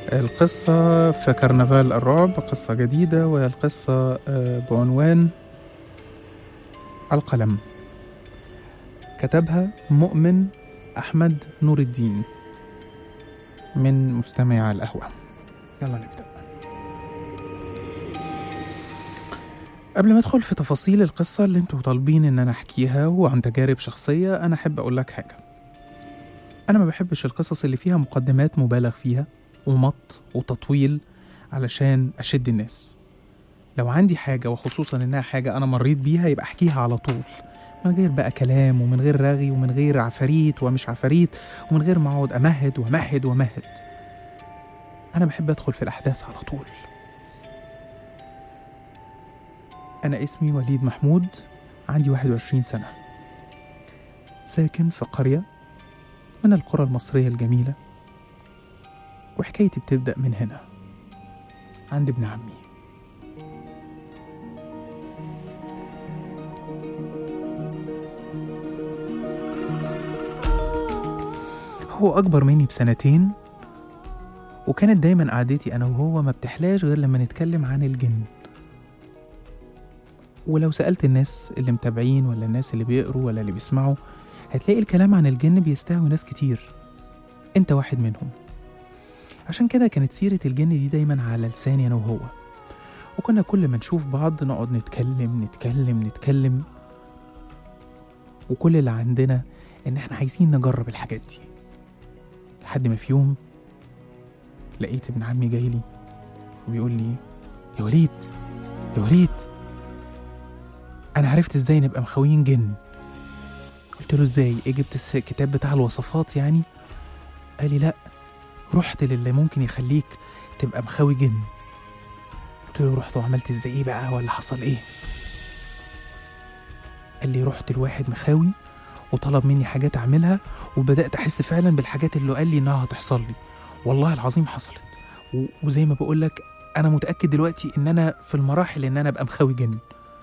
القصة في كرنفال الرعب قصة جديدة وهي القصة آه، بعنوان القلم كتبها مؤمن أحمد نور الدين من مستمعي على القهوة يلا نبدأ قبل ما ادخل في تفاصيل القصة اللي انتوا طالبين ان انا احكيها وعن تجارب شخصية انا احب اقول لك حاجة انا ما بحبش القصص اللي فيها مقدمات مبالغ فيها ومط وتطويل علشان اشد الناس لو عندي حاجة وخصوصا انها حاجة انا مريت بيها يبقى احكيها على طول من غير بقى كلام ومن غير رغي ومن غير عفاريت ومش عفاريت ومن غير ما اقعد امهد وامهد وامهد انا بحب ادخل في الاحداث على طول أنا اسمي وليد محمود عندي 21 سنة ساكن في قرية من القرى المصرية الجميلة وحكايتي بتبدأ من هنا عند ابن عمي هو أكبر مني بسنتين وكانت دايما قعدتي أنا وهو ما بتحلاش غير لما نتكلم عن الجن ولو سألت الناس اللي متابعين ولا الناس اللي بيقروا ولا اللي بيسمعوا هتلاقي الكلام عن الجن بيستهوي ناس كتير انت واحد منهم عشان كده كانت سيرة الجن دي دايما على لساني انا وهو وكنا كل ما نشوف بعض نقعد نتكلم نتكلم نتكلم وكل اللي عندنا ان احنا عايزين نجرب الحاجات دي لحد ما في يوم لقيت ابن عمي جاي لي وبيقول لي يا وليد يا وليد انا عرفت ازاي نبقى مخاويين جن قلت له ازاي ايه جبت الس- الكتاب بتاع الوصفات يعني قال لي لا رحت للي ممكن يخليك تبقى مخاوي جن قلت له رحت وعملت ازاي ايه بقى ولا حصل ايه قال لي رحت لواحد مخاوي وطلب مني حاجات اعملها وبدات احس فعلا بالحاجات اللي قال لي انها هتحصل لي والله العظيم حصلت و- وزي ما بقول لك انا متاكد دلوقتي ان انا في المراحل ان انا ابقى مخاوي جن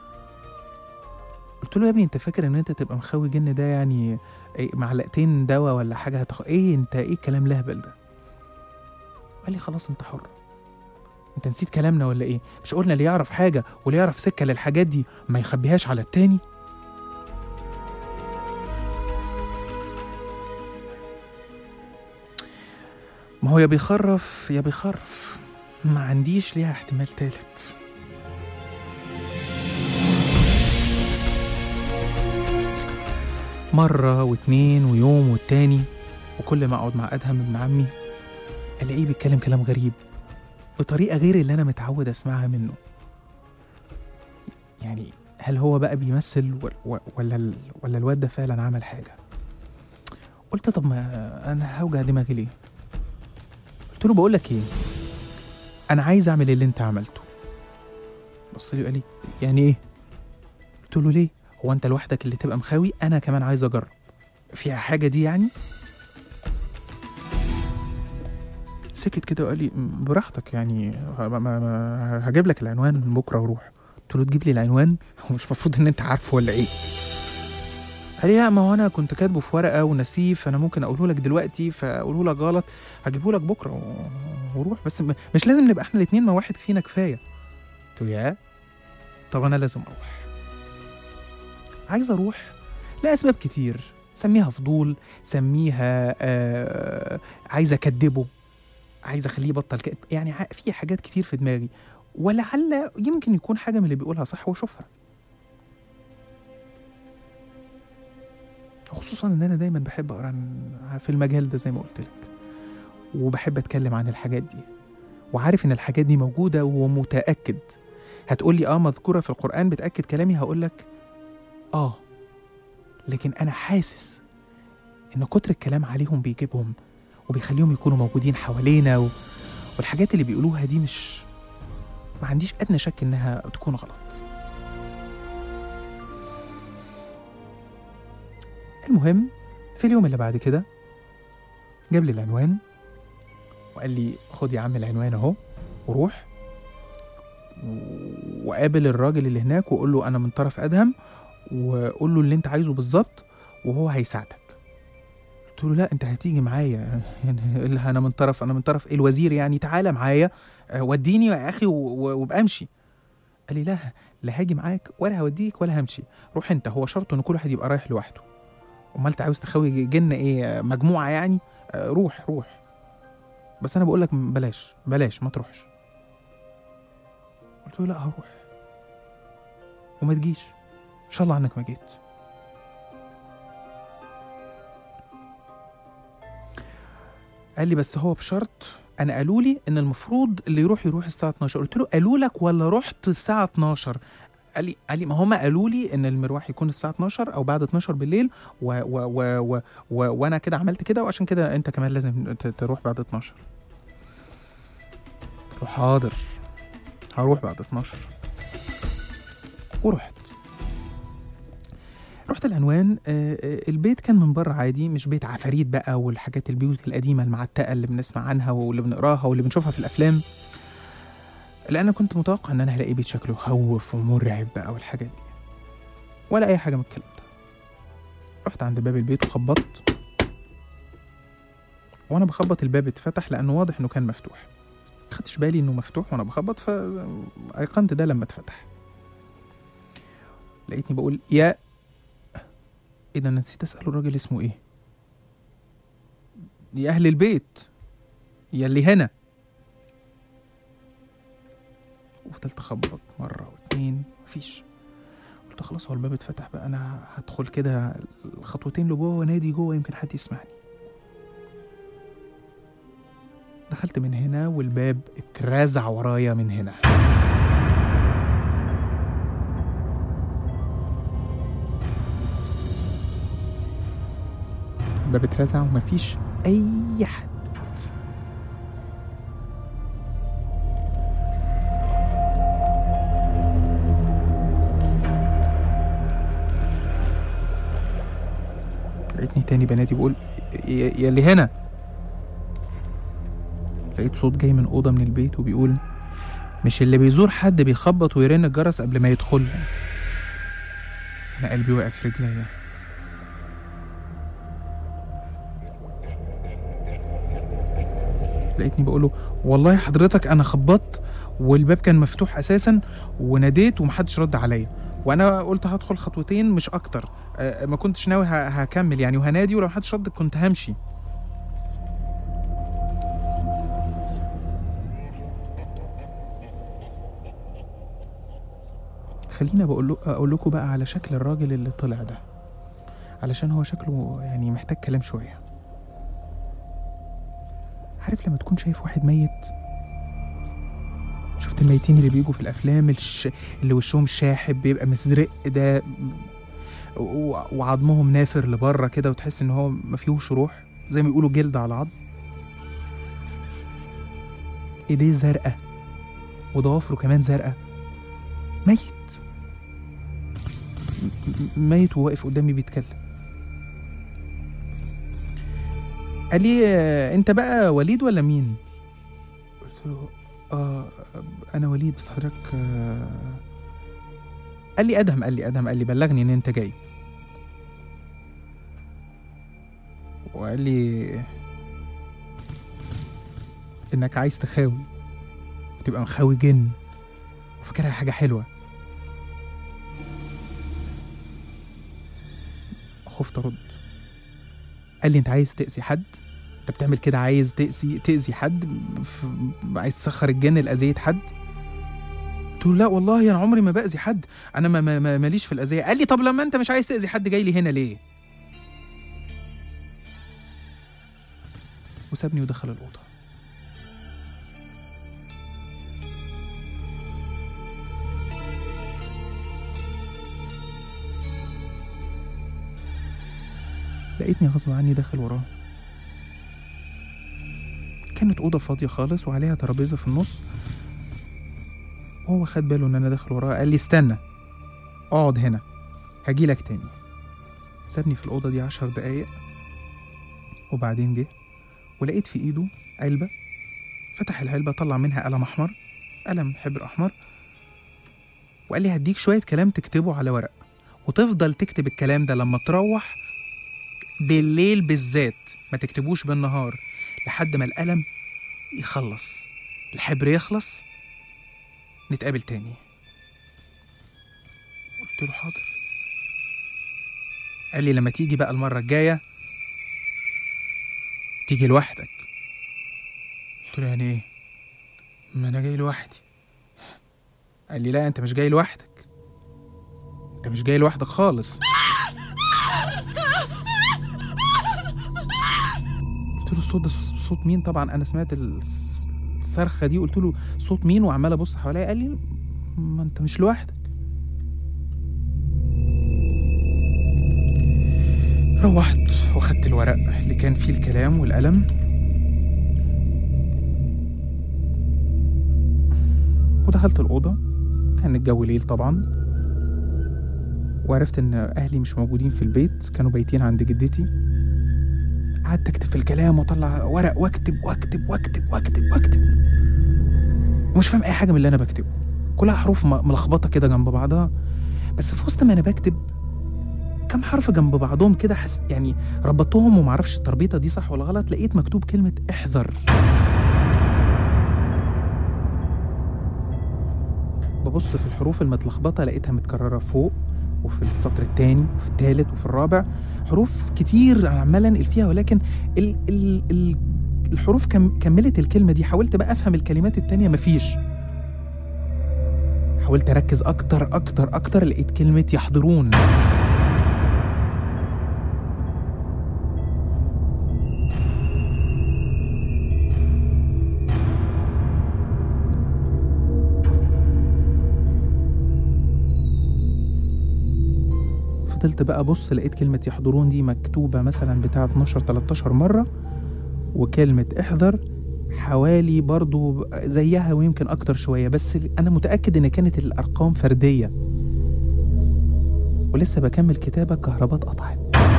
قلت له يا ابني انت فاكر ان انت تبقى مخاوي جن ده يعني إيه معلقتين دواء ولا حاجه هتخ... ايه انت ايه الكلام لهبل ده قال لي خلاص انت حر انت نسيت كلامنا ولا ايه مش قلنا اللي يعرف حاجه واللي يعرف سكه للحاجات دي ما يخبيهاش على التاني ما هو يا بيخرف يا بيخرف ما عنديش ليها احتمال تالت مرة واتنين ويوم والتاني وكل ما أقعد مع أدهم ابن عمي ألاقيه بيتكلم كلام غريب بطريقة غير اللي أنا متعود أسمعها منه يعني هل هو بقى بيمثل و- و- ولا ال- ولا الواد ده فعلا عمل حاجة قلت طب ما أنا هوجع دماغي ليه قلت له بقول لك إيه أنا عايز أعمل اللي أنت عملته بص لي وقال لي يعني إيه قلت له ليه هو انت لوحدك اللي تبقى مخاوي انا كمان عايز اجرب فيها حاجه دي يعني سكت كده وقال لي "م، براحتك يعني ما ما ما هجيب لك العنوان بكره وروح قلت له تجيب لي العنوان هو مش المفروض ان انت عارفه ولا ايه قال لي لا ما هو انا كنت كاتبه في ورقه ونسيه فانا ممكن اقوله لك دلوقتي فاقوله لك غلط هجيبه لك بكره و- وروح بس م- مش لازم نبقى احنا الاثنين ما واحد فينا كفايه قلت له يا طب انا لازم اروح عايز اروح لاسباب كتير سميها فضول سميها آه عايز اكدبه عايز اخليه يبطل كذب يعني ع- في حاجات كتير في دماغي ولعل يمكن يكون حاجه من اللي بيقولها صح واشوفها خصوصا ان انا دايما بحب اقرا عن- في المجال ده زي ما قلت لك وبحب اتكلم عن الحاجات دي وعارف ان الحاجات دي موجوده ومتاكد هتقولي اه مذكوره في القران بتاكد كلامي هقول لك اه لكن انا حاسس ان كتر الكلام عليهم بيجيبهم وبيخليهم يكونوا موجودين حوالينا و... والحاجات اللي بيقولوها دي مش ما عنديش ادنى شك انها تكون غلط المهم في اليوم اللي بعد كده جاب لي العنوان وقال لي خد يا عم العنوان اهو وروح و- وقابل الراجل اللي هناك وقول له انا من طرف ادهم وقول له اللي انت عايزه بالظبط وهو هيساعدك قلت له لا انت هتيجي معايا يعني اللي انا من طرف انا من طرف الوزير يعني تعالى معايا آه، وديني يا اخي و- و- وابقى امشي قال لي لا لا هاجي معاك ولا هوديك ولا همشي روح انت هو شرط ان كل واحد يبقى رايح لوحده امال انت عاوز تخوي جنة ايه آه، مجموعه يعني آه، روح روح بس انا بقول لك بلاش بلاش ما تروحش قلت له لا هروح وما تجيش ان شاء الله عنك ما جيت قال لي بس هو بشرط انا قالوا لي ان المفروض اللي يروح يروح الساعه 12 قلت له قالوا لك ولا رحت الساعه 12 قال لي قال لي ما هم قالوا لي ان المروح يكون الساعه 12 او بعد 12 بالليل و و و و و وانا كده عملت كده وعشان كده انت كمان لازم ت- تروح بعد 12 قلت له حاضر هروح بعد 12 ورحت رحت العنوان آه، آه، البيت كان من بره عادي مش بيت عفاريت بقى والحاجات البيوت القديمه المعتقه اللي بنسمع عنها واللي بنقراها واللي بنشوفها في الافلام لان انا كنت متوقع ان انا هلاقي بيت شكله يخوف ومرعب بقى والحاجات دي ولا اي حاجه من الكلام ده رحت عند باب البيت وخبطت وانا بخبط الباب اتفتح لانه واضح انه كان مفتوح خدتش بالي انه مفتوح وانا بخبط فايقنت ده لما اتفتح لقيتني بقول يا ايه ده انا نسيت اساله الراجل اسمه ايه يا اهل البيت يا اللي هنا وفضلت اخبط مره واتنين مفيش قلت خلاص هو الباب اتفتح بقى انا هدخل كده خطوتين لجوه ونادي جوه يمكن حد يسمعني دخلت من هنا والباب اترزع ورايا من هنا الباب اترزع ومفيش اي حد لقيتني تاني بنادي بقول يا يا اللي هنا لقيت صوت جاي من أوضة من البيت وبيقول مش اللي بيزور حد بيخبط ويرن الجرس قبل ما يدخل أنا قلبي وقف في رجليا لقيتني بقوله والله حضرتك أنا خبطت والباب كان مفتوح أساسا وناديت ومحدش رد عليا وأنا قلت هدخل خطوتين مش أكتر آه، ما كنتش ناوي ه- هكمل يعني وهنادي ولو محدش رد كنت همشي خليني بقول له اقول لكم بقى على شكل الراجل اللي طلع ده علشان هو شكله يعني محتاج كلام شويه عارف لما تكون شايف واحد ميت شفت الميتين اللي بيجوا في الافلام الش... اللي وشهم شاحب بيبقى مزرق ده و- وعظمهم نافر لبره كده وتحس ان هو ما فيهوش روح زي ما يقولوا جلد على عظم ايديه زرقاء وضوافره كمان زرقاء ميت م- ميت وواقف قدامي بيتكلم قال لي آه، انت بقى وليد ولا مين قلت له اه انا وليد بس حضرتك آه قال لي ادهم قال لي ادهم قال لي بلغني ان انت جاي وقال لي انك عايز تخاوي وتبقى مخاوي جن وفاكرها حاجه حلوه خفت ارد قال لي انت عايز تاذي حد انت بتعمل كده عايز تاذي تاذي حد ف- عايز تسخر الجن لاذيه حد قلت له لا والله انا عمري ما باذي حد انا ما ما- ما ماليش في الاذيه قال لي طب لما انت مش عايز تاذي حد جاي لي هنا ليه وسابني ودخل الاوضه لقيتني غصب عني داخل وراه كانت أوضة فاضية خالص وعليها ترابيزة في النص وهو خد باله إن أنا داخل وراه قال لي استنى اقعد هنا هجيلك تاني سابني في الأوضة دي عشر دقايق وبعدين جه ولقيت في إيده علبة فتح العلبة طلع منها قلم أحمر قلم حبر أحمر وقال لي هديك شوية كلام تكتبه على ورق وتفضل تكتب الكلام ده لما تروح بالليل بالذات ما تكتبوش بالنهار لحد ما القلم يخلص الحبر يخلص نتقابل تاني قلت له حاضر قال لي لما تيجي بقى المرة الجاية تيجي لوحدك قلت له يعني ايه ما انا جاي لوحدي قال لي لا انت مش جاي لوحدك انت مش جاي لوحدك خالص قلت له الصوت ده صوت مين طبعا انا سمعت الص- الصرخه دي قلت له صوت مين وعمال ابص حواليا قال لي ما انت مش لوحدك روحت واخدت الورق اللي كان فيه الكلام والقلم ودخلت الأوضة كان الجو ليل طبعا وعرفت إن أهلي مش موجودين في البيت كانوا بايتين عند جدتي قعدت أكتب في الكلام وأطلع ورق وأكتب وأكتب وأكتب وأكتب وأكتب ومش فاهم أي حاجة من اللي أنا بكتبه كلها حروف م- ملخبطة كده جنب بعضها بس في وسط ما أنا بكتب كم حرف جنب بعضهم كده حس يعني ربطتهم ومعرفش التربيطة دي صح ولا غلط لقيت مكتوب كلمة احذر ببص في الحروف المتلخبطة لقيتها متكررة فوق وفي السطر الثاني وفي الثالث وفي الرابع حروف كتير عمال انقل فيها ولكن ال ال ال الحروف كم كملت الكلمة دي حاولت بقى افهم الكلمات التانية مفيش حاولت اركز اكتر اكتر اكتر لقيت كلمة يحضرون فضلت بقى ابص لقيت كلمة يحضرون دي مكتوبة مثلا بتاع 12 13 مرة وكلمة احذر حوالي برضو زيها ويمكن اكتر شوية بس انا متأكد ان كانت الارقام فردية ولسه بكمل كتابة كهربات قطعت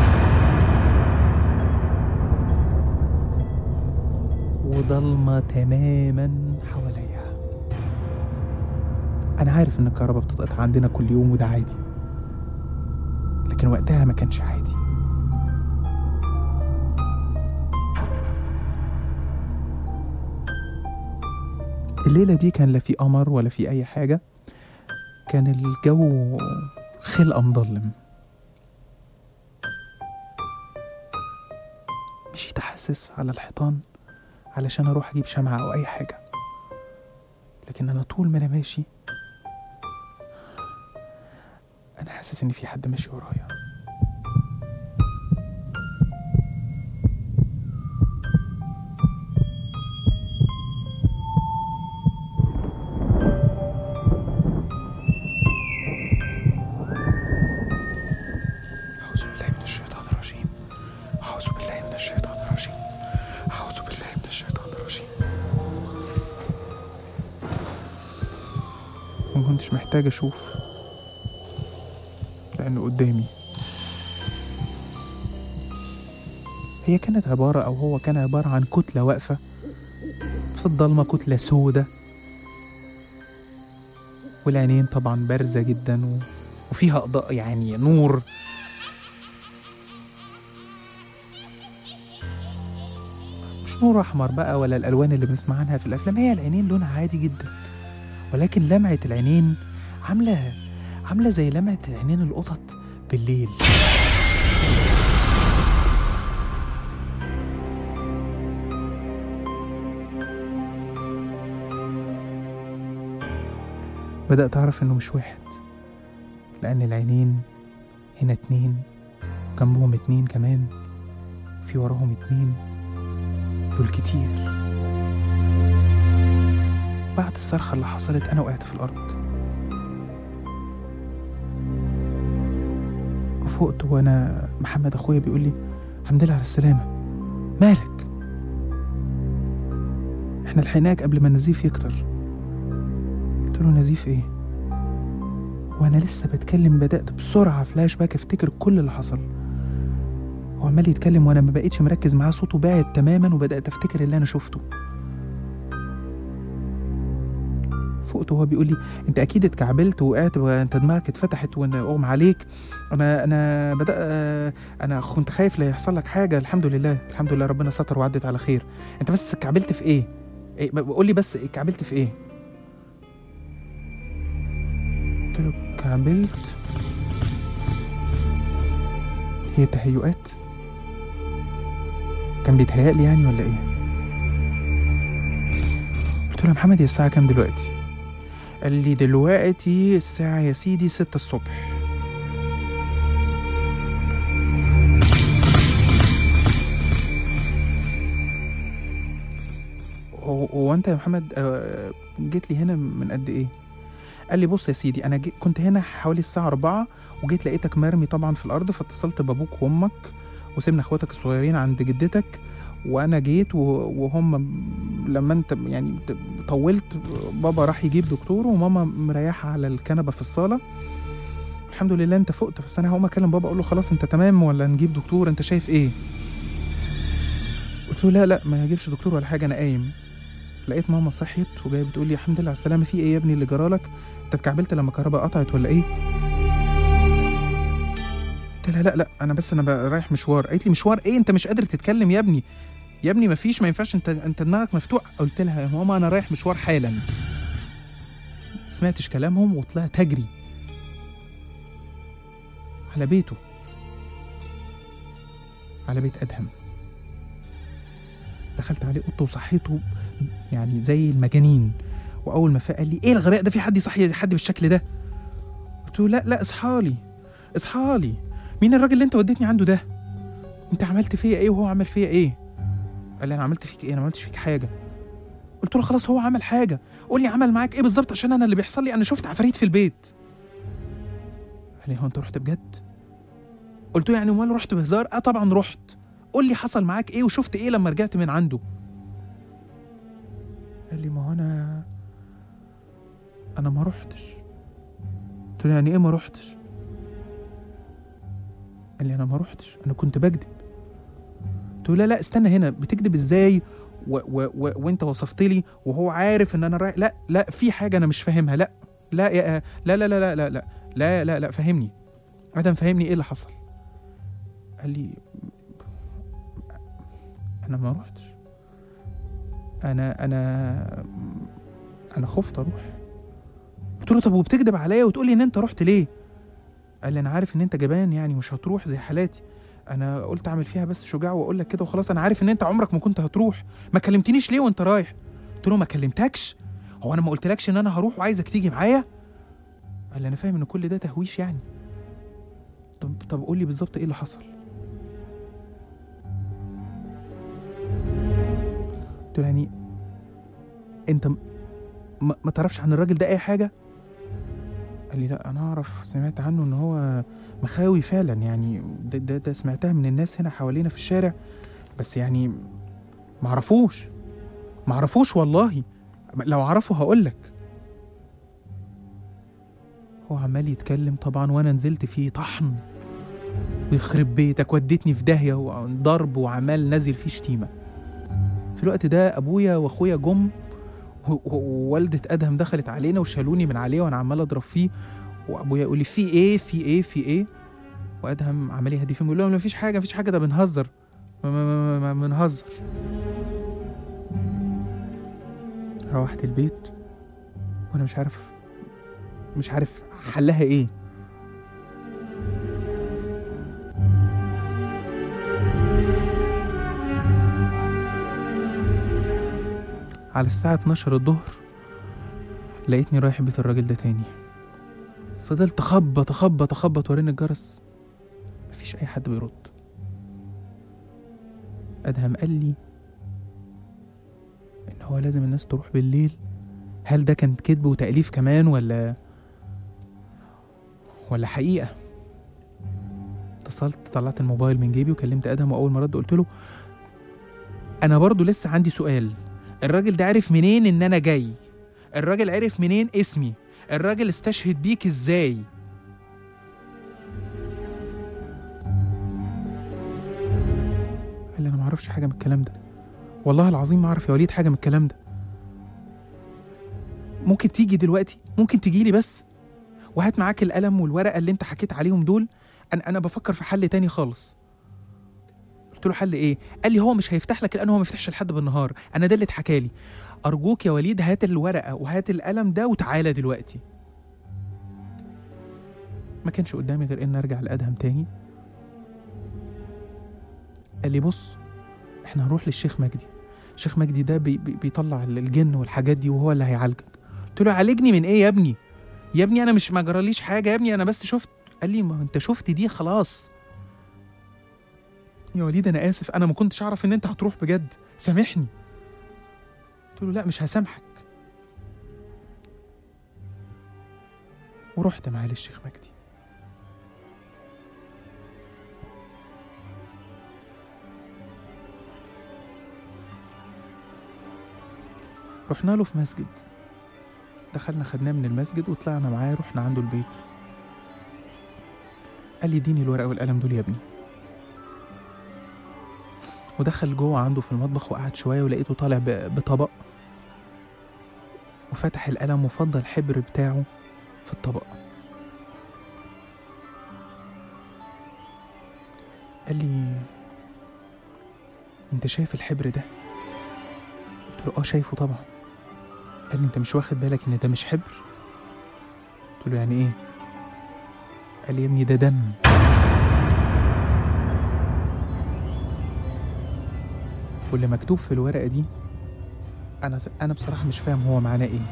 وضلمة تماما حواليا أنا عارف إن الكهرباء بتتقطع عندنا كل يوم وده عادي لكن وقتها ما كانش عادي الليلة دي كان لا في قمر ولا في أي حاجة كان الجو خلقة مظلم مشيت أحسس على الحيطان علشان أروح أجيب شمعة أو أي حاجة لكن أنا طول ما أنا ماشي أنا حاسس إن في حد ماشي ورايا أعوذ بالله من الشيطان الرجيم أعوذ بالله من الشيطان الرجيم أعوذ بالله من الشيطان الرجيم ما كنتش محتاج أشوف لأنه قدامي هي كانت عبارة أو هو كان عبارة عن كتلة واقفة في الضلمة كتلة سودة والعينين طبعا بارزة جدا و... وفيها إضاءة يعني نور مش نور أحمر بقى ولا الألوان اللي بنسمع عنها في الأفلام هي العينين لونها عادي جدا ولكن لمعة العينين عاملة عاملة زي لمعة عينين القطط بالليل بدأت أعرف إنه مش واحد لأن العينين هنا اتنين جنبهم اتنين كمان في وراهم اتنين دول كتير بعد الصرخة اللي حصلت أنا وقعت في الأرض وفقت وأنا محمد أخويا بيقول لي الحمد لله على السلامة مالك احنا لحقناك قبل ما النزيف يكتر قلت له نزيف ايه وانا لسه بتكلم بدأت بسرعة فلاش باك افتكر كل اللي حصل هو عمال يتكلم وانا ما بقتش مركز معاه صوته بعد تماما وبدأت افتكر اللي انا شفته فقت وهو بيقول لي انت اكيد اتكعبلت وقعت وانت دماغك اتفتحت وانا اغمى عليك انا انا بدا آه، انا كنت خايف لا يحصل لك حاجه الحمد لله الحمد لله ربنا ستر وعدت على خير انت بس اتكعبلت في ايه إيه قول لي بس اتكعبلت في ايه قلت له اتكعبلت هي تهيؤات كان بيتهيألي يعني ولا ايه قلت له يا محمد هي الساعة كام دلوقتي قال لي دلوقتي الساعة يا سيدي ستة الصبح هو هو انت يا محمد آه، جيت لي هنا من قد ايه قال لي بص يا سيدي انا جي كنت هنا حوالي الساعه 4 وجيت لقيتك مرمي طبعا في الارض فاتصلت بابوك وامك وسيبنا اخواتك الصغيرين عند جدتك وانا جيت و- وهم لما انت يعني طولت بابا راح يجيب دكتور وماما مريحه على الكنبه في الصاله الحمد لله انت فقت بس انا هقوم اكلم بابا اقول له خلاص انت تمام ولا نجيب دكتور انت شايف ايه قلت له لا لا ما يجيبش دكتور ولا حاجه انا قايم لقيت ماما صحيت وجايه بتقول لي الحمد لله على السلامه في ايه يا ابني اللي جرالك انت اتكعبلت لما الكهرباء قطعت ولا ايه قلت لها لا لا انا بس انا بقى رايح مشوار قالت لي مشوار ايه انت مش قادر تتكلم يا ابني يا ابني مفيش ما ينفعش انت انت دماغك مفتوح قلت لها يا ماما انا رايح مشوار حالا سمعتش كلامهم وطلعت اجري على بيته على بيت ادهم دخلت عليه اوضته وصحيته يعني زي المجانين واول ما فاق قال لي ايه الغباء ده في حد يصحي حد بالشكل ده قلت له لا لا اصحالي اصحالي مين الراجل اللي انت وديتني عنده ده انت عملت فيا ايه وهو عمل فيا ايه قال لي انا عملت فيك ايه انا ما عملتش فيك حاجه قلت له خلاص هو عمل حاجه قول لي عمل معاك ايه بالظبط عشان انا اللي بيحصل لي انا شفت عفاريت في البيت قال لي هو انت رحت بجد قلت له يعني امال رحت بهزار اه طبعا رحت قول لي حصل معاك ايه وشفت ايه لما رجعت من عنده قال لي ما هو انا انا ما رحتش قلت له يعني ايه ما رحتش قال لي انا ما رحتش انا كنت بكذب قلت له لا لا استنى هنا بتكذب ازاي و و و وانت وصفت لي وهو عارف ان انا رايح لا لا في حاجه انا مش فاهمها لا لا يا لا لا لا لا لا لا لا لا لا فهمني ادم فهمني ايه اللي حصل قال لي انا ما رحتش انا انا انا خفت اروح قلت له طب وبتكذب عليا وتقول لي ان انت رحت ليه قال لي انا عارف ان انت جبان يعني مش هتروح زي حالاتي انا قلت اعمل فيها بس شجاع واقول لك كده وخلاص انا عارف ان انت عمرك ما كنت هتروح ما كلمتنيش ليه وانت رايح قلت له ما كلمتكش هو انا ما قلتلكش ان انا هروح وعايزك تيجي معايا قال لي انا فاهم ان كل ده تهويش يعني طب طب قول لي بالظبط ايه اللي حصل قلت له يعني انت م- ما, ما تعرفش عن الراجل ده اي حاجه قال لي لا انا اعرف سمعت عنه ان هو مخاوي فعلا يعني ده, ده, ده سمعتها من الناس هنا حوالينا في الشارع بس يعني معرفوش معرفوش والله لو اعرفه هقولك هو عمال يتكلم طبعا وانا نزلت فيه طحن ويخرب بيتك وديتني في داهيه وضرب وعمال نازل فيه شتيمه في الوقت ده ابويا واخويا جم و- و- ووالدة ادهم دخلت علينا وشالوني من عليه وانا عمال اضرب فيه وابويا يقول لي في ايه في ايه في ايه وادهم عمال يهدي فيهم يقول لهم مفيش حاجه مفيش حاجه ده بنهزر ما- ما- ما- ما- ما- بنهزر روحت البيت وانا مش عارف مش عارف حلها ايه على الساعة 12 الظهر لقيتني رايح بيت الراجل ده تاني فضلت اخبط اخبط اخبط ورين الجرس مفيش اي حد بيرد ادهم قال لي ان هو لازم الناس تروح بالليل هل ده كان كذب وتأليف كمان ولا ولا حقيقة اتصلت طلعت الموبايل من جيبي وكلمت ادهم واول ما رد قلت له انا برضو لسه عندي سؤال الراجل ده عرف منين ان انا جاي الراجل عرف منين اسمي الراجل استشهد بيك ازاي قال لي انا ما اعرفش حاجه من الكلام ده والله العظيم ما اعرف يا وليد حاجه من الكلام ده ممكن تيجي دلوقتي ممكن تجي لي بس وهات معاك القلم والورقه اللي انت حكيت عليهم دول انا انا بفكر في حل تاني خالص قلت له حل ايه قال لي هو مش هيفتح لك لان هو ما يفتحش لحد بالنهار انا ده اللي اتحكى لي ارجوك يا وليد هات الورقه وهات القلم ده وتعالى دلوقتي ما كانش قدامي غير ان ارجع لادهم تاني قال لي بص احنا هنروح للشيخ مجدي الشيخ مجدي ده بي بي بيطلع الجن والحاجات دي وهو اللي هيعالجك قلت له عالجني من ايه يا ابني يا ابني انا مش ما جراليش حاجه يا ابني انا بس شفت قال لي ما انت شفت دي خلاص يا وليد انا اسف انا ما كنتش اعرف ان انت هتروح بجد سامحني قلت له لا مش هسامحك ورحت معاه للشيخ مجدي رحنا له في مسجد دخلنا خدناه من المسجد وطلعنا معاه رحنا عنده البيت قال لي اديني الورقه والقلم دول يا ابني ودخل جوه عنده في المطبخ وقعد شويه ولقيته طالع ب- بطبق وفتح القلم وفضل الحبر بتاعه في الطبق قال لي انت شايف الحبر ده قلت له اه شايفه طبعا قال لي انت مش واخد بالك ان ده مش حبر قلت له يعني ايه قال لي يا ابني ده دم واللي مكتوب في الورقه دي انا انا بصراحه مش فاهم هو معناه ايه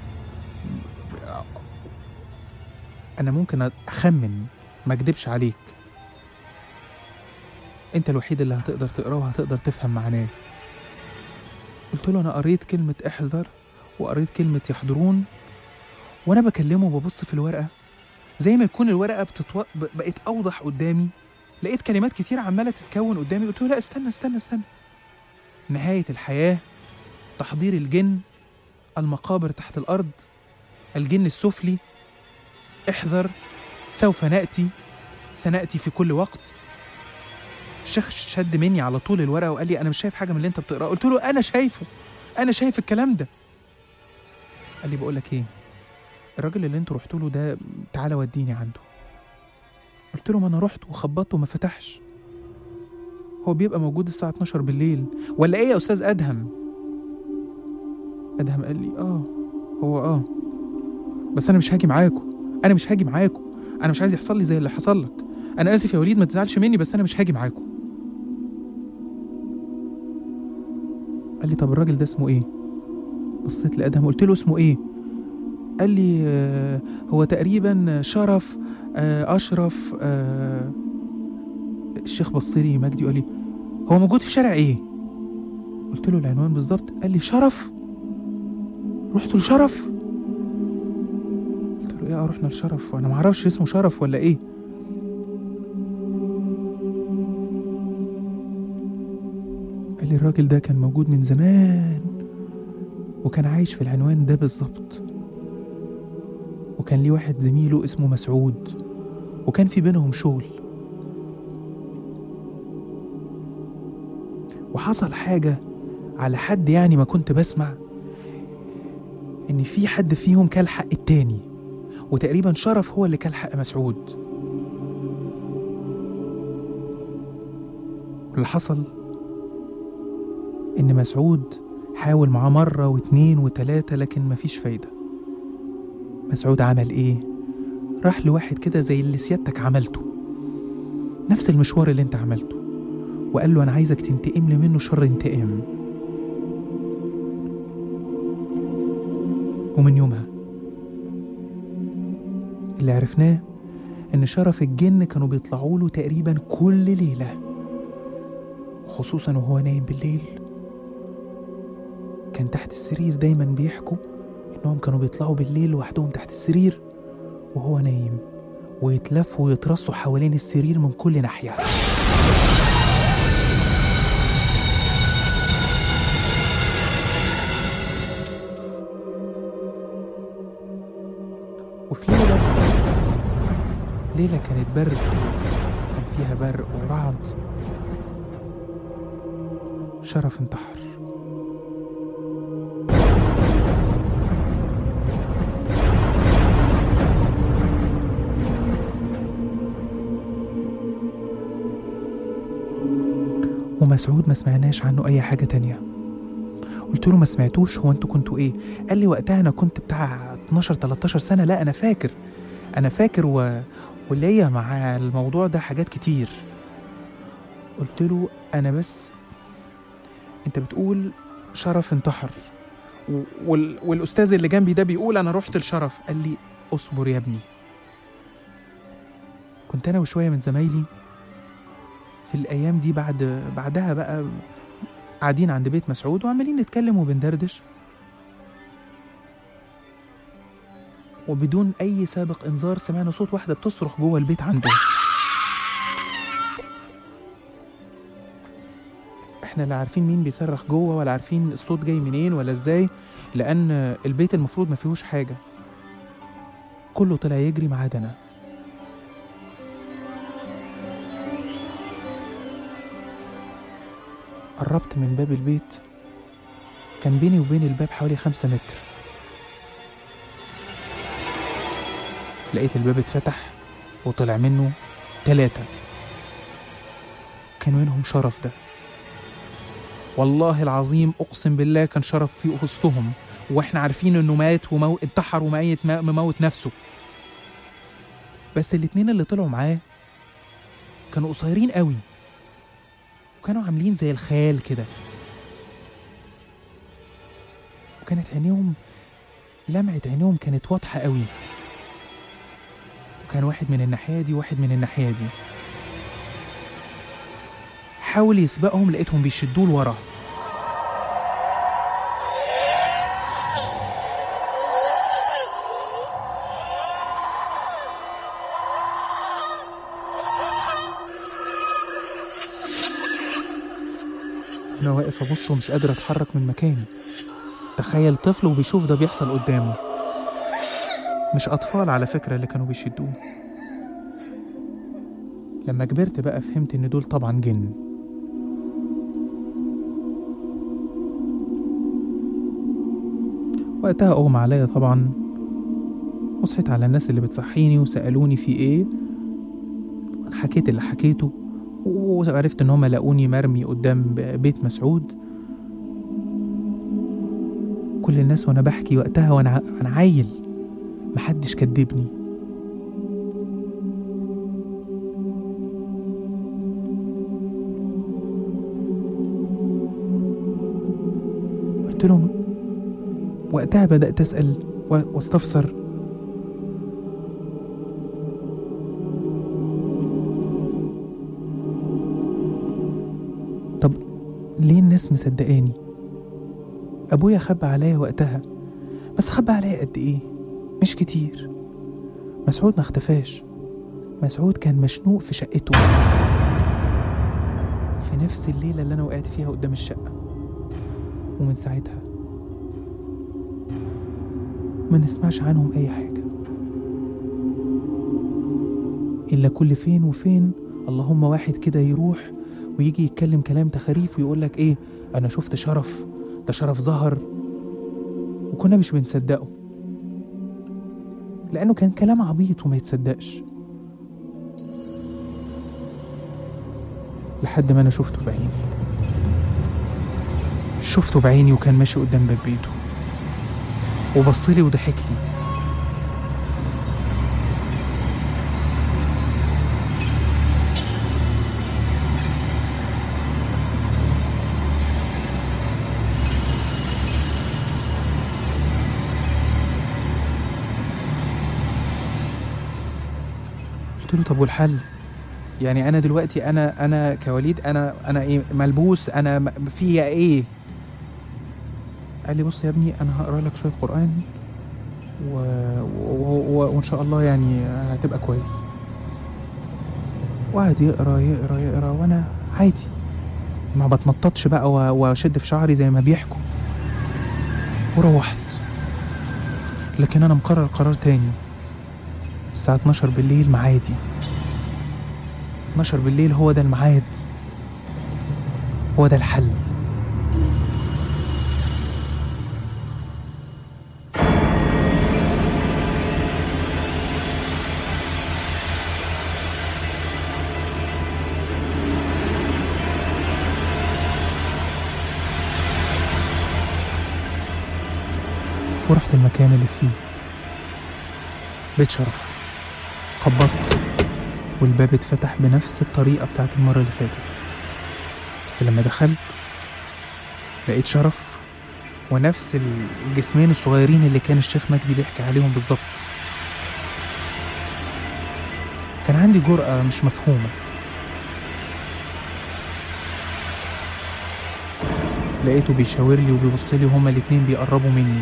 انا ممكن اخمن ما اكدبش عليك انت الوحيد اللي هتقدر تقراه وهتقدر تفهم معناه قلت له انا قريت كلمه احذر وقريت كلمه يحضرون وانا بكلمه وببص في الورقه زي ما يكون الورقه بتتو... ب- بقت اوضح قدامي لقيت كلمات كتير عماله تتكون قدامي قلت له لا استنى استنى استنى نهايه الحياه تحضير الجن المقابر تحت الارض الجن السفلي احذر سوف ناتي سناتي في كل وقت الشيخ شد مني على طول الورقه وقال لي انا مش شايف حاجه من اللي انت بتقراه قلت له انا شايفه انا شايف الكلام ده قال لي بقول لك ايه الراجل اللي انتوا رحتوا له ده تعالى وديني عنده قلت له ما انا رحت وخبطت وما فتحش هو بيبقى موجود الساعه 12 بالليل ولا ايه يا استاذ ادهم ادهم قال لي اه هو اه بس انا مش هاجي معاكم انا مش هاجي معاكم انا مش عايز يحصل لي زي اللي حصل لك انا اسف يا وليد ما تزعلش مني بس انا مش هاجي معاكم قال لي طب الراجل ده اسمه ايه بصيت لادهم قلت له اسمه ايه قال لي آه هو تقريبا شرف آه اشرف آه الشيخ بص لي مجدي وقال لي هو موجود في شارع ايه قلت له العنوان بالظبط قال لي شرف رحت لشرف قلت له ايه اه رحنا لشرف وانا ما اعرفش اسمه شرف ولا ايه قال لي الراجل ده كان موجود من زمان وكان عايش في العنوان ده بالظبط وكان ليه واحد زميله اسمه مسعود وكان في بينهم شغل وحصل حاجة على حد يعني ما كنت بسمع إن في حد فيهم كل حق التاني وتقريبا شرف هو اللي كل حق مسعود اللي حصل إن مسعود حاول معاه مرة واتنين وتلاتة لكن مفيش فايدة مسعود عمل إيه؟ راح لواحد كده زي اللي سيادتك عملته نفس المشوار اللي انت عملته وقال له أنا عايزك تنتقم لي منه شر انتقام ومن يومها اللي عرفناه إن شرف الجن كانوا بيطلعوا له تقريبا كل ليلة خصوصا وهو نايم بالليل كان تحت السرير دايما بيحكوا إنهم كانوا بيطلعوا بالليل لوحدهم تحت السرير وهو نايم ويتلفوا ويترصوا حوالين السرير من كل ناحية وفي ليلة ليلة كانت برد كان فيها برق ورعد شرف انتحر مسعود ما سمعناش عنه اي حاجه تانية قلت له ما سمعتوش هو انتوا كنتوا ايه قال لي وقتها انا كنت بتاع 12 13 سنه لا انا فاكر انا فاكر و... وليا مع الموضوع ده حاجات كتير قلت له انا بس انت بتقول شرف انتحر و... وال... والاستاذ اللي جنبي ده بيقول انا رحت لشرف قال لي اصبر يا ابني كنت انا وشويه من زمايلي في الايام دي بعد بعدها بقى قاعدين عند بيت مسعود وعمالين نتكلم وبندردش وبدون اي سابق انذار سمعنا صوت واحده بتصرخ جوه البيت عنده احنا لا عارفين مين بيصرخ جوه ولا عارفين الصوت جاي منين ولا ازاي لان البيت المفروض ما فيهوش حاجه كله طلع يجري ما عدا انا قربت من باب البيت كان بيني وبين الباب حوالي خمسة متر لقيت الباب اتفتح وطلع منه تلاتة كان منهم شرف ده والله العظيم اقسم بالله كان شرف في وسطهم واحنا عارفين انه مات ومو... انتحر وميت مموت نفسه بس الاتنين اللي طلعوا معاه كانوا قصيرين قوي وكانوا عاملين زي الخيال كده وكانت عينيهم لمعة عينيهم كانت واضحة قوي وكان واحد من الناحية دي وواحد من الناحية دي حاول يسبقهم لقيتهم بيشدوه لورا أنا واقف أبص ومش قادر أتحرك من مكاني تخيل طفل وبيشوف ده بيحصل قدامه مش أطفال على فكرة اللي كانوا بيشدوه لما كبرت بقى فهمت إن دول طبعا جن وقتها أغمى عليا طبعا وصحيت على الناس اللي بتصحيني وسألوني في إيه حكيت اللي حكيته وعرفت ان هم لقوني مرمي قدام بيت مسعود كل الناس وانا بحكي وقتها وانا انا عيل محدش كدبني قلت لهم وقتها بدأت أسأل واستفسر طب ليه الناس مصدقاني ابويا خبى عليا وقتها بس خبى عليا قد ايه مش كتير مسعود ما اختفاش مسعود كان مشنوق في شقته في نفس الليله اللي انا وقعت فيها قدام الشقه ومن ساعتها ما نسمعش عنهم اي حاجه الا كل فين وفين اللهم واحد كده يروح ويجي يتكلم كلام تخاريف ويقول لك ايه انا شفت شرف ده شرف ظهر وكنا مش بنصدقه لانه كان كلام عبيط وما يتصدقش لحد ما انا شفته بعيني شفته بعيني وكان ماشي قدام باب بيته وبصلي وضحك لي قلت له طب والحل يعني انا دلوقتي انا انا كوليد انا انا ايه ملبوس انا م- فيا ايه قال لي بص يا ابني انا هقرا لك شويه قران و... و... و... وان شاء الله يعني هتبقى كويس وقعد يقرا يقرا يقرا وانا عادي ما بتنططش بقى و- واشد في شعري زي ما بيحكوا وروحت لكن انا مقرر قرار تاني الساعة 12 بالليل معادي 12 بالليل هو ده الميعاد هو ده الحل ورحت المكان اللي فيه بيت شرف خبطت والباب اتفتح بنفس الطريقة بتاعت المرة اللي فاتت بس لما دخلت لقيت شرف ونفس الجسمين الصغيرين اللي كان الشيخ مجدي بيحكي عليهم بالظبط كان عندي جرأة مش مفهومة لقيته بيشاور لي وبيبص لي وهما الاتنين بيقربوا مني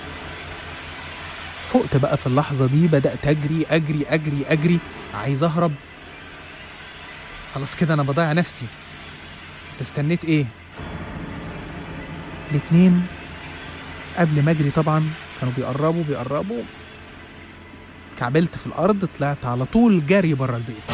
فقت بقى في اللحظة دي بدأت أجري أجري أجري أجري عايز أهرب خلاص كده أنا بضيع نفسي أنت استنيت إيه؟ الاتنين قبل ما أجري طبعا كانوا بيقربوا بيقربوا كعبلت في الأرض طلعت على طول جري بره البيت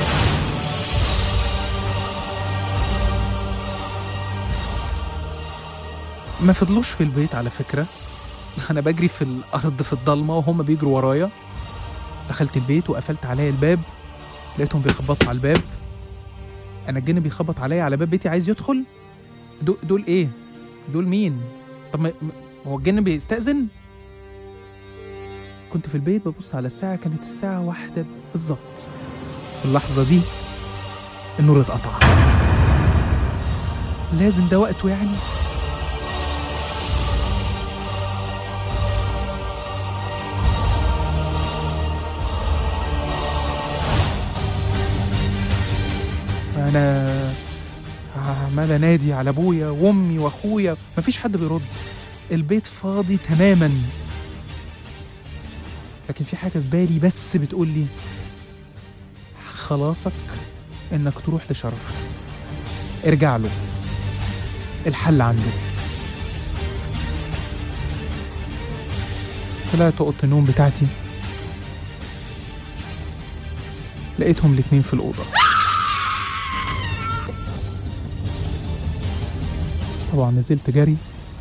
ما فضلوش في البيت على فكرة أنا بجري في الأرض في الضلمة وهم بيجروا ورايا دخلت البيت وقفلت عليا الباب لقيتهم بيخبطوا على الباب أنا الجن بيخبط عليا على باب بيتي عايز يدخل دول, دول إيه؟ دول مين؟ طب ما ما- هو الجن بيستأذن؟ كنت في البيت ببص على الساعة كانت الساعة واحدة بالظبط في اللحظة دي النور اتقطع لازم ده وقته يعني انا عمال انادي على ابويا وامي واخويا مفيش حد بيرد البيت فاضي تماما لكن في حاجه في بالي بس بتقول لي خلاصك انك تروح لشرف ارجع له الحل عنده طلعت اوضه النوم بتاعتي لقيتهم الاتنين في الاوضه طبعا نزلت جري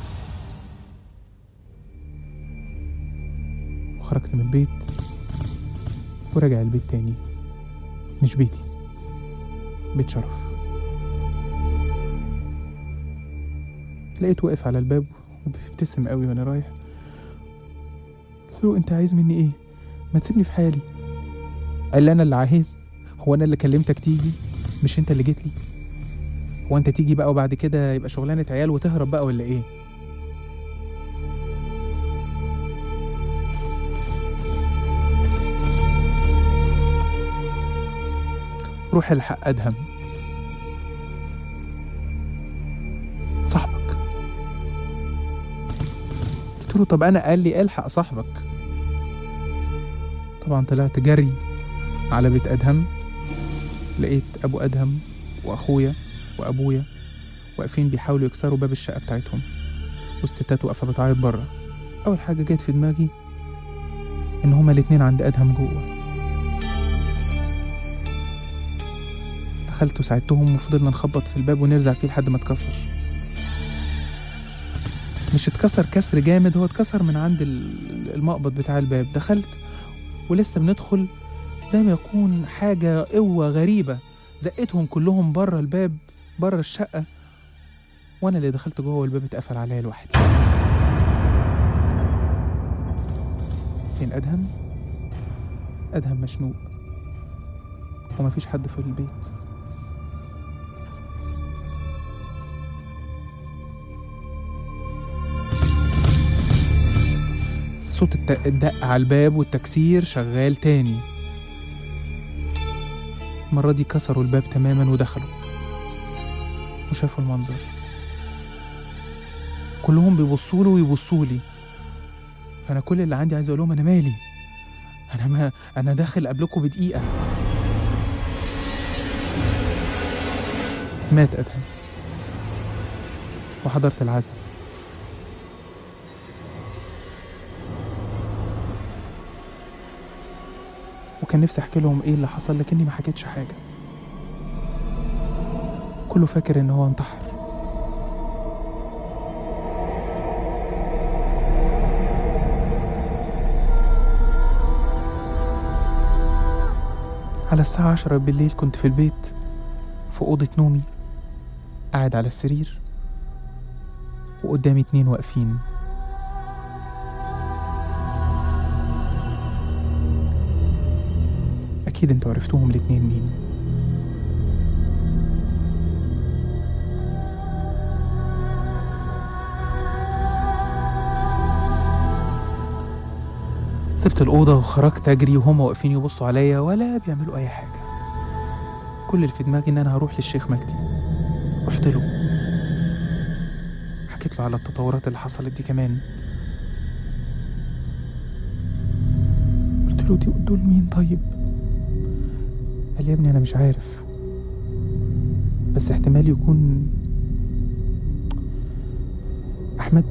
وخرجت من البيت ورجع البيت تاني مش بيتي بيت شرف لقيته واقف على الباب وبيبتسم قوي وانا رايح قلت له انت عايز مني ايه ما تسيبني في حالي قال لي انا اللي عايز هو انا اللي كلمتك تيجي مش انت اللي جيت لي هو انت تيجي بقى وبعد كده يبقى شغلانه عيال وتهرب بقى ولا ايه روح الحق ادهم صاحبك قلت له طب انا قال لي الحق صاحبك طبعا طلعت جري على بيت ادهم لقيت ابو ادهم واخويا وابويا واقفين بيحاولوا يكسروا باب الشقه بتاعتهم والستات واقفه بتعيط بره اول حاجه جت في دماغي ان هما الاتنين عند ادهم جوه دخلت وساعدتهم وفضلنا نخبط في الباب ونرزع فيه لحد ما اتكسر مش اتكسر كسر جامد هو اتكسر من عند ال- المقبض بتاع الباب دخلت ولسه بندخل زي ما يكون حاجة قوة غريبة زقتهم كلهم بره الباب بره الشقة وأنا اللي دخلت جوه والباب اتقفل عليا لوحدي فين أدهم؟ أدهم مشنوق ومفيش حد في البيت صوت الت- الدق على الباب والتكسير شغال تاني المرة دي كسروا الباب تماما ودخلوا وشافوا المنظر كلهم بيبصوا له ويبصوا لي فانا كل اللي عندي عايز اقول لهم انا مالي انا ما انا داخل قبلكم بدقيقه مات ادهم وحضرت العزاء وكان نفسي احكي لهم ايه اللي حصل لكني ما حكيتش حاجه كله فاكر ان هو انتحر على الساعة عشرة بالليل كنت في البيت في أوضة نومي قاعد على السرير وقدامي اتنين واقفين اكيد انتوا عرفتوهم الاتنين مين سبت الأوضة وخرجت أجري وهما واقفين يبصوا عليا ولا بيعملوا أي حاجة كل اللي في دماغي إن أنا هروح للشيخ مجدي رحت له حكيت له على التطورات اللي حصلت دي كمان قلت له دي دول مين طيب قال لي يا ابني أنا مش عارف بس احتمال يكون أحمد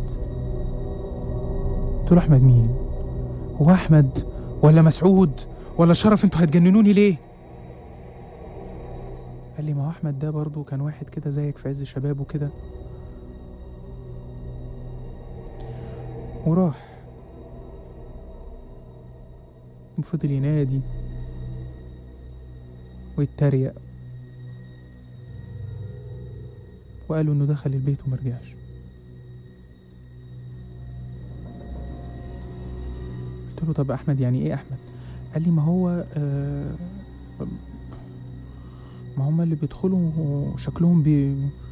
قلت له أحمد مين هو احمد ولا مسعود ولا شرف انتوا هتجننوني ليه قال لي ما هو احمد ده برضو كان واحد كده زيك في عز شبابه كده وراح وفضل ينادي ويتريق وقالوا انه دخل البيت ومرجعش قلت له طب احمد يعني ايه احمد قال لي ما هو آه ما هم اللي بيدخلوا وشكلهم بي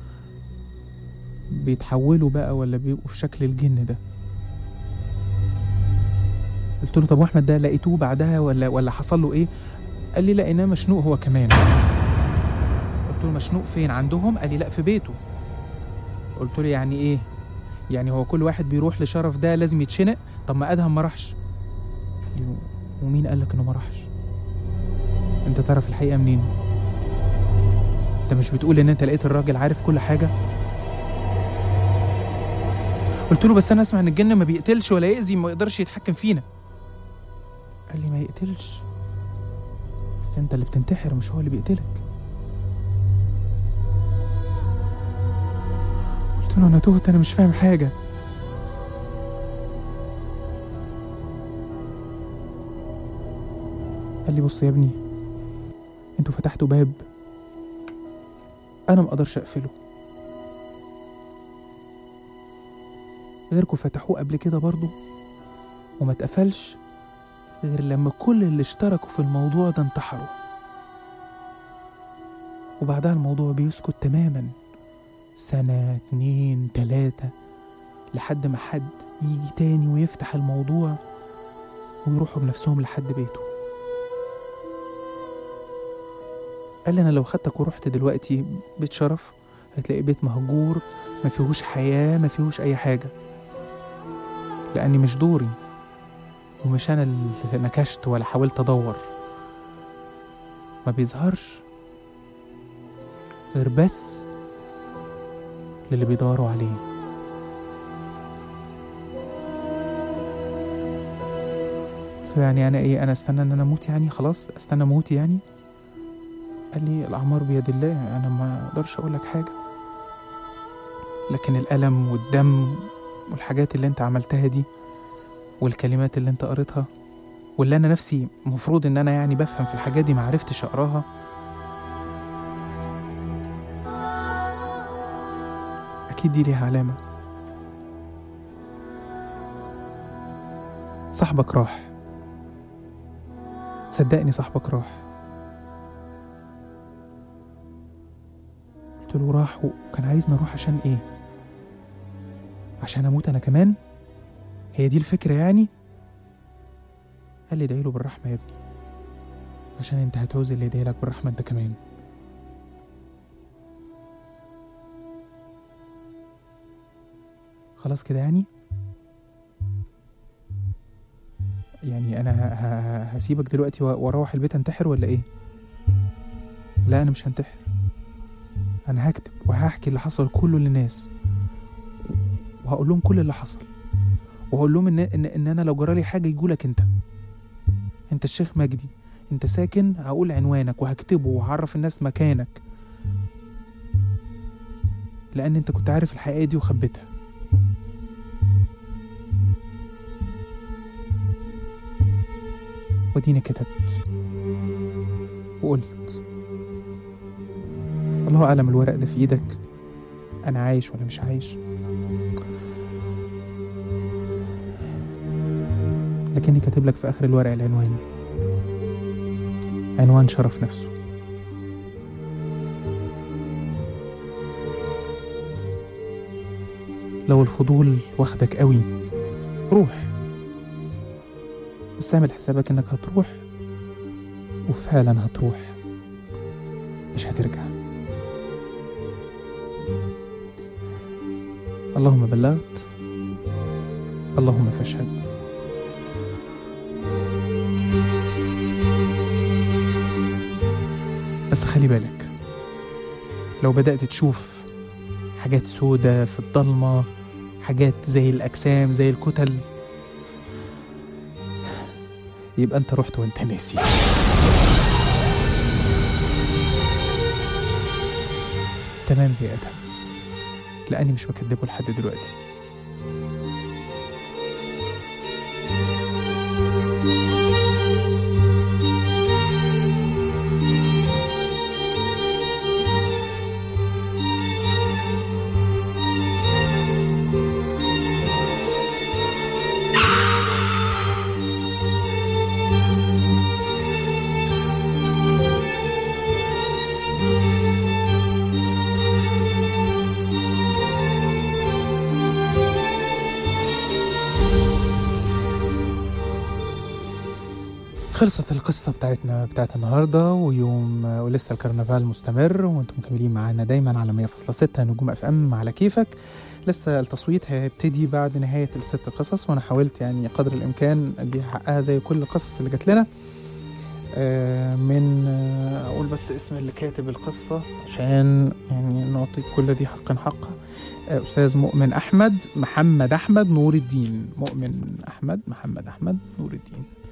بيتحولوا بقى ولا بيبقوا في شكل الجن ده قلت له طب واحمد ده لقيتوه بعدها ولا ولا حصل له ايه قال لي لقيناه مشنوق هو كمان قلت له مشنوق فين عندهم قال لي لا في بيته قلت له يعني ايه يعني هو كل واحد بيروح لشرف ده لازم يتشنق طب ما ادهم ما راحش قال لي ومين قال لك انه ما راحش انت تعرف الحقيقه منين انت مش بتقول ان انت لقيت الراجل عارف كل حاجه قلت له بس انا اسمع ان الجن ما بيقتلش ولا يأذي ما يقدرش يتحكم فينا قال لي ما يقتلش بس انت اللي بتنتحر مش هو اللي بيقتلك قلت له انا تهت انا مش فاهم حاجه قال لي بص يا ابني انتوا فتحتوا باب انا ما اقدرش اقفله غيركم فتحوه قبل كده برضه وما اتقفلش غير لما كل اللي اشتركوا في الموضوع ده انتحروا وبعدها الموضوع بيسكت تماما سنة اتنين تلاتة لحد ما حد يجي تاني ويفتح الموضوع ويروحوا بنفسهم لحد بيته قال لي انا لو خدتك ورحت دلوقتي بيت شرف هتلاقي بيت مهجور ما فيهوش حياة ما فيهوش أي حاجة لأني مش دوري ومش أنا اللي نكشت ولا حاولت أدور ما بيظهرش غير بس للي بيدوروا عليه فيعني أنا إيه أنا استنى إن أنا أموت يعني خلاص استنى موتي يعني قال لي الأعمار بيد الله أنا ما أقدرش أقول لك حاجة لكن الألم والدم والحاجات اللي أنت عملتها دي والكلمات اللي أنت قريتها واللي أنا نفسي مفروض إن أنا يعني بفهم في الحاجات دي معرفتش أقراها أكيد دي ليها علامة صاحبك راح صدقني صاحبك راح قلت له راح وكان عايزني اروح عشان ايه عشان اموت انا كمان هي دي الفكره يعني قال لي ادعيله بالرحمه يا ابني عشان انت هتعوز اللي يدعي لك بالرحمه انت كمان خلاص كده يعني يعني انا ه- ه- هسيبك دلوقتي و- واروح البيت انتحر ولا ايه لا انا مش هنتحر انا هكتب وهحكي اللي حصل كله للناس وهقول لهم كل اللي حصل وهقول لهم ان ان, إن انا لو جرالي حاجه يجولك انت انت الشيخ مجدي انت ساكن هقول عنوانك وهكتبه وهعرف الناس مكانك لان انت كنت عارف الحقيقه دي وخبيتها وديني كتبت وقلت الله أعلم الورق ده في إيدك أنا عايش ولا مش عايش لكني كاتب لك في آخر الورق العنوان عنوان شرف نفسه لو الفضول واخدك قوي روح بس اعمل حسابك انك هتروح وفعلا هتروح مش هترجع اللهم بلغت اللهم فاشهد بس خلي بالك لو بدأت تشوف حاجات سودة في الضلمة حاجات زي الأجسام زي الكتل يبقى أنت رحت وأنت ناسي تمام زي أدهم لأني مش مكدبه لحد دلوقتي خلصت القصة بتاعتنا بتاعت النهاردة ويوم ولسه الكرنفال مستمر وانتم مكملين معانا دايما على 100.6 نجوم اف ام على كيفك لسه التصويت هيبتدي بعد نهاية الست قصص وانا حاولت يعني قدر الامكان اديها حقها زي كل القصص اللي جات لنا آه، من آه، اقول بس اسم اللي كاتب القصة عشان يعني نعطي كل ذي حق حقه آه، استاذ مؤمن احمد محمد احمد نور الدين مؤمن احمد محمد احمد نور الدين